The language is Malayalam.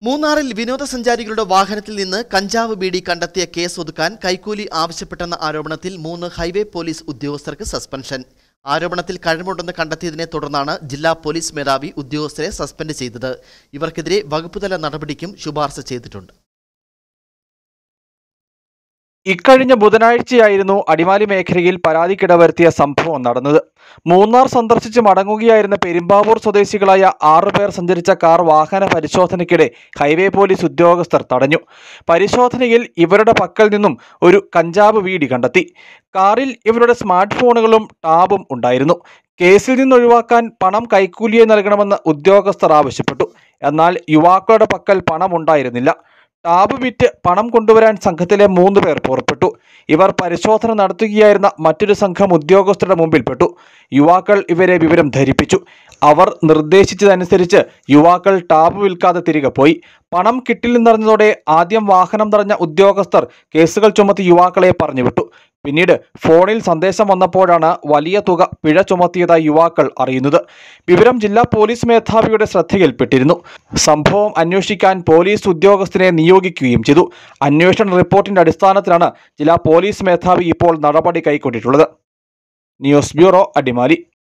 മൂന്നാറിൽ വിനോദസഞ്ചാരികളുടെ വാഹനത്തിൽ നിന്ന് കഞ്ചാവ് ബീഡി കണ്ടെത്തിയ കേസ് ഒതുക്കാൻ കൈക്കൂലി ആവശ്യപ്പെട്ടെന്ന ആരോപണത്തിൽ മൂന്ന് ഹൈവേ പോലീസ് ഉദ്യോഗസ്ഥർക്ക് സസ്പെൻഷൻ ആരോപണത്തിൽ കഴമ്പുണ്ടെന്ന് കണ്ടെത്തിയതിനെ തുടർന്നാണ് ജില്ലാ പോലീസ് മേധാവി ഉദ്യോഗസ്ഥരെ സസ്പെൻഡ് ചെയ്തത് ഇവർക്കെതിരെ വകുപ്പുതല നടപടിക്കും ശുപാർശ ചെയ്തിട്ടുണ്ട് ഇക്കഴിഞ്ഞ ബുധനാഴ്ചയായിരുന്നു അടിമാലി മേഖലയിൽ പരാതിക്കിട വരുത്തിയ സംഭവം നടന്നത് മൂന്നാർ സന്ദർശിച്ച് മടങ്ങുകയായിരുന്ന പെരുമ്പാവൂർ സ്വദേശികളായ ആറുപേർ സഞ്ചരിച്ച കാർ വാഹന പരിശോധനയ്ക്കിടെ ഹൈവേ പോലീസ് ഉദ്യോഗസ്ഥർ തടഞ്ഞു പരിശോധനയിൽ ഇവരുടെ പക്കൽ നിന്നും ഒരു കഞ്ചാവ് വീടി കണ്ടെത്തി കാറിൽ ഇവരുടെ സ്മാർട്ട് ഫോണുകളും ടാബും ഉണ്ടായിരുന്നു കേസിൽ നിന്നൊഴിവാക്കാൻ പണം കൈക്കൂലിയെ നൽകണമെന്ന് ഉദ്യോഗസ്ഥർ ആവശ്യപ്പെട്ടു എന്നാൽ യുവാക്കളുടെ പക്കൽ പണമുണ്ടായിരുന്നില്ല ടാബ് വിറ്റ് പണം കൊണ്ടുവരാൻ സംഘത്തിലെ മൂന്ന് പേർ പുറപ്പെട്ടു ഇവർ പരിശോധന നടത്തുകയായിരുന്ന മറ്റൊരു സംഘം ഉദ്യോഗസ്ഥരുടെ മുമ്പിൽപ്പെട്ടു യുവാക്കൾ ഇവരെ വിവരം ധരിപ്പിച്ചു അവർ നിർദ്ദേശിച്ചതനുസരിച്ച് യുവാക്കൾ ടാബ് വിൽക്കാതെ തിരികെ പോയി പണം കിട്ടില്ലെന്നറിഞ്ഞതോടെ ആദ്യം വാഹനം തടഞ്ഞ ഉദ്യോഗസ്ഥർ കേസുകൾ ചുമത്തി യുവാക്കളെ പറഞ്ഞുവിട്ടു പിന്നീട് ഫോണിൽ സന്ദേശം വന്നപ്പോഴാണ് വലിയ തുക പിഴ ചുമത്തിയതായി യുവാക്കൾ അറിയുന്നത് വിവരം ജില്ലാ പോലീസ് മേധാവിയുടെ ശ്രദ്ധയിൽപ്പെട്ടിരുന്നു സംഭവം അന്വേഷിക്കാൻ പോലീസ് ഉദ്യോഗസ്ഥരെ നിയോഗിക്കുകയും ചെയ്തു അന്വേഷണ റിപ്പോർട്ടിന്റെ അടിസ്ഥാനത്തിലാണ് ജില്ലാ പോലീസ് മേധാവി ഇപ്പോൾ നടപടി കൈക്കൊണ്ടിട്ടുള്ളത് ന്യൂസ് ബ്യൂറോ അടിമാലി